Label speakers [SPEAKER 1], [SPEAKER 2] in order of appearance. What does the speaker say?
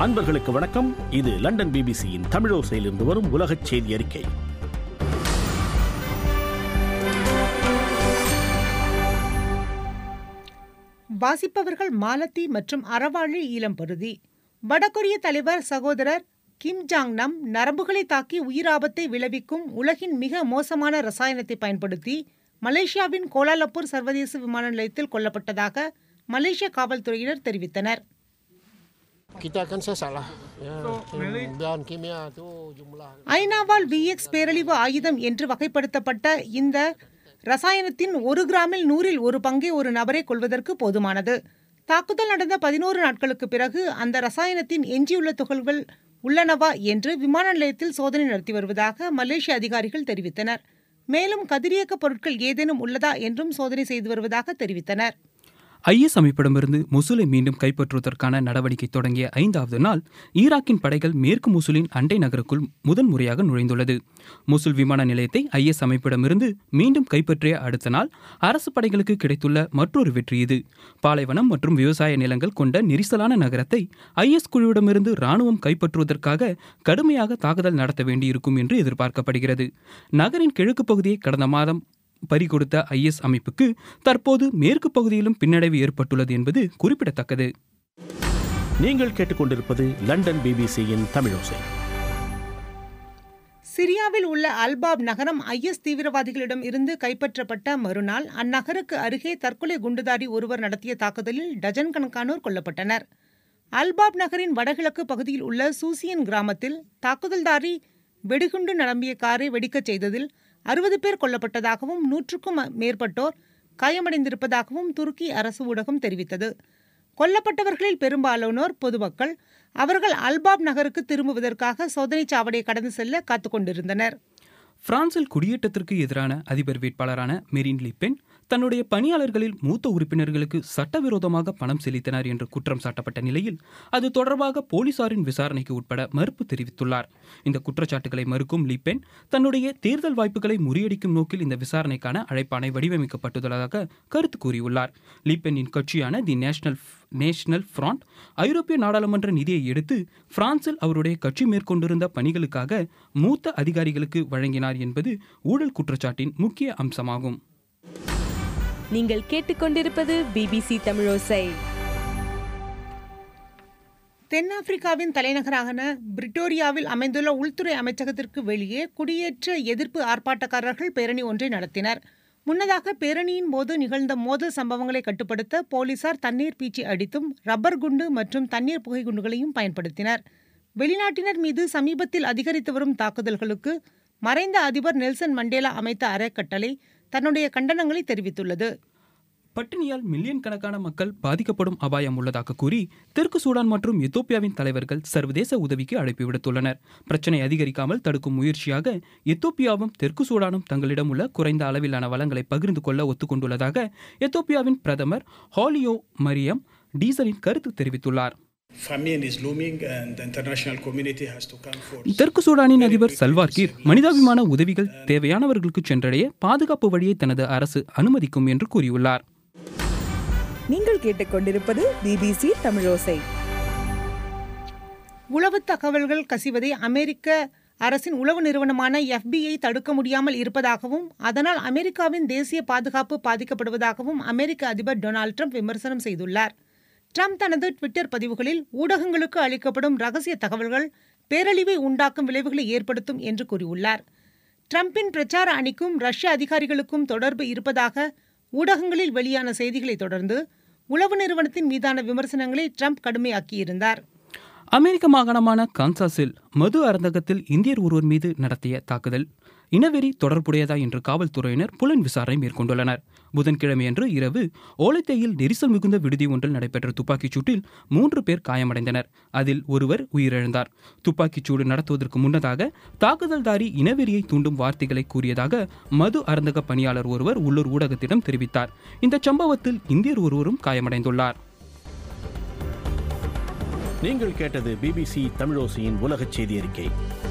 [SPEAKER 1] அன்பர்களுக்கு வணக்கம் இது லண்டன் பிபிசியின் தமிழோசையிலிருந்து வரும் உலகச் செய்தி அறிக்கை
[SPEAKER 2] வாசிப்பவர்கள் மாலத்தி மற்றும் அறவாழி ஈழம்பருதி வடகொரிய தலைவர் சகோதரர் கிம் ஜாங் நம் நரம்புகளை தாக்கி உயிராபத்தை விளைவிக்கும் உலகின் மிக மோசமான ரசாயனத்தை பயன்படுத்தி மலேசியாவின் கோலாலம்பூர் சர்வதேச விமான நிலையத்தில் கொல்லப்பட்டதாக மலேசிய காவல்துறையினர் தெரிவித்தனர்
[SPEAKER 3] Kita akan sesalah. Ya, yang bahan kimia tu jumlah
[SPEAKER 2] ஐநாவால் விஎக்ஸ் பேரழிவு ஆயுதம் என்று வகைப்படுத்தப்பட்ட இந்த ரசாயனத்தின் ஒரு கிராமில் நூறில் ஒரு பங்கை ஒரு நபரை கொள்வதற்கு போதுமானது தாக்குதல் நடந்த பதினோரு நாட்களுக்கு பிறகு அந்த ரசாயனத்தின் எஞ்சியுள்ள துகள்கள் உள்ளனவா என்று விமான நிலையத்தில் சோதனை நடத்தி வருவதாக மலேசிய அதிகாரிகள் தெரிவித்தனர் மேலும் கதிரியக்க பொருட்கள் ஏதேனும் உள்ளதா என்றும் சோதனை செய்து வருவதாக தெரிவித்தனர்
[SPEAKER 4] ஐஎஸ் அமைப்பிடமிருந்து முசுலை மீண்டும் கைப்பற்றுவதற்கான நடவடிக்கை தொடங்கிய ஐந்தாவது நாள் ஈராக்கின் படைகள் மேற்கு முசுலின் அண்டை நகருக்குள் முதன்முறையாக நுழைந்துள்ளது முசுல் விமான நிலையத்தை ஐஎஸ் அமைப்பிடமிருந்து மீண்டும் கைப்பற்றிய அடுத்த நாள் அரசு படைகளுக்கு கிடைத்துள்ள மற்றொரு வெற்றி இது பாலைவனம் மற்றும் விவசாய நிலங்கள் கொண்ட நெரிசலான நகரத்தை ஐஎஸ் குழுவிடமிருந்து ராணுவம் கைப்பற்றுவதற்காக கடுமையாக தாக்குதல் நடத்த வேண்டியிருக்கும் என்று எதிர்பார்க்கப்படுகிறது நகரின் கிழக்கு பகுதியை கடந்த மாதம் பறிகொடுத்த ஐஎஸ் அமைப்புக்கு தற்போது மேற்கு பகுதியிலும் பின்னடைவு ஏற்பட்டுள்ளது என்பது குறிப்பிடத்தக்கது
[SPEAKER 1] நீங்கள் கேட்டுக்கொண்டிருப்பது லண்டன் பிபிசியின் தமிழோசை
[SPEAKER 2] சிரியாவில் உள்ள அல்பாப் நகரம் ஐஎஸ் தீவிரவாதிகளிடம் இருந்து கைப்பற்றப்பட்ட மறுநாள் அந்நகருக்கு அருகே தற்கொலை குண்டுதாரி ஒருவர் நடத்திய தாக்குதலில் டஜன் கணக்கானோர் கொல்லப்பட்டனர் அல்பாப் நகரின் வடகிழக்கு பகுதியில் உள்ள சூசியன் கிராமத்தில் தாக்குதல்தாரி வெடிகுண்டு நிரம்பிய காரை வெடிக்கச் செய்ததில் அறுபது பேர் கொல்லப்பட்டதாகவும் நூற்றுக்கும் மேற்பட்டோர் காயமடைந்திருப்பதாகவும் துருக்கி அரசு ஊடகம் தெரிவித்தது கொல்லப்பட்டவர்களில் பெரும்பாலானோர் பொதுமக்கள் அவர்கள் அல்பாப் நகருக்கு திரும்புவதற்காக சோதனைச் சாவடியை கடந்து செல்ல காத்துக் கொண்டிருந்தனர்
[SPEAKER 4] பிரான்சில் குடியேற்றத்திற்கு எதிரான அதிபர் வேட்பாளரான மெரின் லிப்பென் தன்னுடைய பணியாளர்களில் மூத்த உறுப்பினர்களுக்கு சட்டவிரோதமாக பணம் செலுத்தினார் என்று குற்றம் சாட்டப்பட்ட நிலையில் அது தொடர்பாக போலீசாரின் விசாரணைக்கு உட்பட மறுப்பு தெரிவித்துள்ளார் இந்த குற்றச்சாட்டுகளை மறுக்கும் லிப்பென் தன்னுடைய தேர்தல் வாய்ப்புகளை முறியடிக்கும் நோக்கில் இந்த விசாரணைக்கான அழைப்பாணை வடிவமைக்கப்பட்டுள்ளதாக கருத்து கூறியுள்ளார் லிப்பெனின் கட்சியான தி நேஷனல் நேஷனல் ஃப்ராண்ட் ஐரோப்பிய நாடாளுமன்ற நிதியை எடுத்து பிரான்சில் அவருடைய கட்சி மேற்கொண்டிருந்த பணிகளுக்காக மூத்த அதிகாரிகளுக்கு வழங்கினார் என்பது ஊழல் குற்றச்சாட்டின் முக்கிய அம்சமாகும்
[SPEAKER 5] நீங்கள் கேட்டுக்கொண்டிருப்பது பிபிசி தமிழோசை
[SPEAKER 2] தென்னாப்பிரிக்காவின் தலைநகரான பிரிட்டோரியாவில் அமைந்துள்ள உள்துறை அமைச்சகத்திற்கு வெளியே குடியேற்ற எதிர்ப்பு ஆர்ப்பாட்டக்காரர்கள் பேரணி ஒன்றை நடத்தினர் முன்னதாக பேரணியின் போது நிகழ்ந்த மோதல் சம்பவங்களை கட்டுப்படுத்த போலீசார் தண்ணீர் பீச்சி அடித்தும் ரப்பர் குண்டு மற்றும் தண்ணீர் புகை குண்டுகளையும் பயன்படுத்தினர் வெளிநாட்டினர் மீது சமீபத்தில் அதிகரித்து வரும் தாக்குதல்களுக்கு மறைந்த அதிபர் நெல்சன் மண்டேலா அமைத்த அறக்கட்டளை தன்னுடைய கண்டனங்களை தெரிவித்துள்ளது
[SPEAKER 4] பட்டினியால் மில்லியன் கணக்கான மக்கள் பாதிக்கப்படும் அபாயம் உள்ளதாக கூறி தெற்கு சூடான் மற்றும் எத்தோப்பியாவின் தலைவர்கள் சர்வதேச உதவிக்கு அழைப்பு விடுத்துள்ளனர் பிரச்சனை அதிகரிக்காமல் தடுக்கும் முயற்சியாக எத்தோப்பியாவும் தெற்கு சூடானும் தங்களிடம் உள்ள குறைந்த அளவிலான வளங்களை பகிர்ந்து கொள்ள ஒத்துக்கொண்டுள்ளதாக எத்தோப்பியாவின் பிரதமர் ஹாலியோ மரியம் டீசலின் கருத்து தெரிவித்துள்ளார்
[SPEAKER 6] Famine is looming and the international community has to come forth.
[SPEAKER 4] தெற்கு சூடானின் அதிபர் சல்வார் கீர் மனிதாபிமான உதவிகள் தேவையானவர்களுக்கு சென்றடைய பாதுகாப்பு வழியை தனது அரசு அனுமதிக்கும் என்று கூறியுள்ளார்
[SPEAKER 5] நீங்கள் கேட்டுக்கொண்டிருப்பது பிபிசி தமிழோசை
[SPEAKER 2] உளவு தகவல்கள் கசிவதை அமெரிக்க அரசின் உளவு நிறுவனமான எஃபிஐ தடுக்க முடியாமல் இருப்பதாகவும் அதனால் அமெரிக்காவின் தேசிய பாதுகாப்பு பாதிக்கப்படுவதாகவும் அமெரிக்க அதிபர் டொனால்ட் ட்ரம்ப் விமர்சனம் செய்துள்ளார் ட்ரம்ப் தனது ட்விட்டர் பதிவுகளில் ஊடகங்களுக்கு அளிக்கப்படும் ரகசிய தகவல்கள் பேரழிவை உண்டாக்கும் விளைவுகளை ஏற்படுத்தும் என்று கூறியுள்ளார் ட்ரம்பின் பிரச்சார அணிக்கும் ரஷ்ய அதிகாரிகளுக்கும் தொடர்பு இருப்பதாக ஊடகங்களில் வெளியான செய்திகளை தொடர்ந்து உளவு நிறுவனத்தின் மீதான விமர்சனங்களை ட்ரம்ப் கடுமையாக்கியிருந்தார்
[SPEAKER 4] அமெரிக்க மாகாணமான கான்சாஸில் மது அருந்தகத்தில் இந்தியர் ஒருவர் மீது நடத்திய தாக்குதல் இனவெறி தொடர்புடையதா என்று காவல்துறையினர் புலன் விசாரணை மேற்கொண்டுள்ளனர் புதன்கிழமையன்று இரவு ஓலைத்தையில் நெரிசல் மிகுந்த விடுதி ஒன்றில் நடைபெற்ற துப்பாக்கிச் சூட்டில் மூன்று பேர் காயமடைந்தனர் அதில் ஒருவர் உயிரிழந்தார் துப்பாக்கிச் சூடு நடத்துவதற்கு முன்னதாக தாக்குதல்தாரி இனவெறியை தூண்டும் வார்த்தைகளை கூறியதாக மது அருந்தக பணியாளர் ஒருவர் உள்ளூர் ஊடகத்திடம் தெரிவித்தார் இந்த சம்பவத்தில் இந்தியர் ஒருவரும் காயமடைந்துள்ளார்
[SPEAKER 1] நீங்கள் கேட்டது பிபிசி தமிழோசையின் உலகச் செய்தி அறிக்கை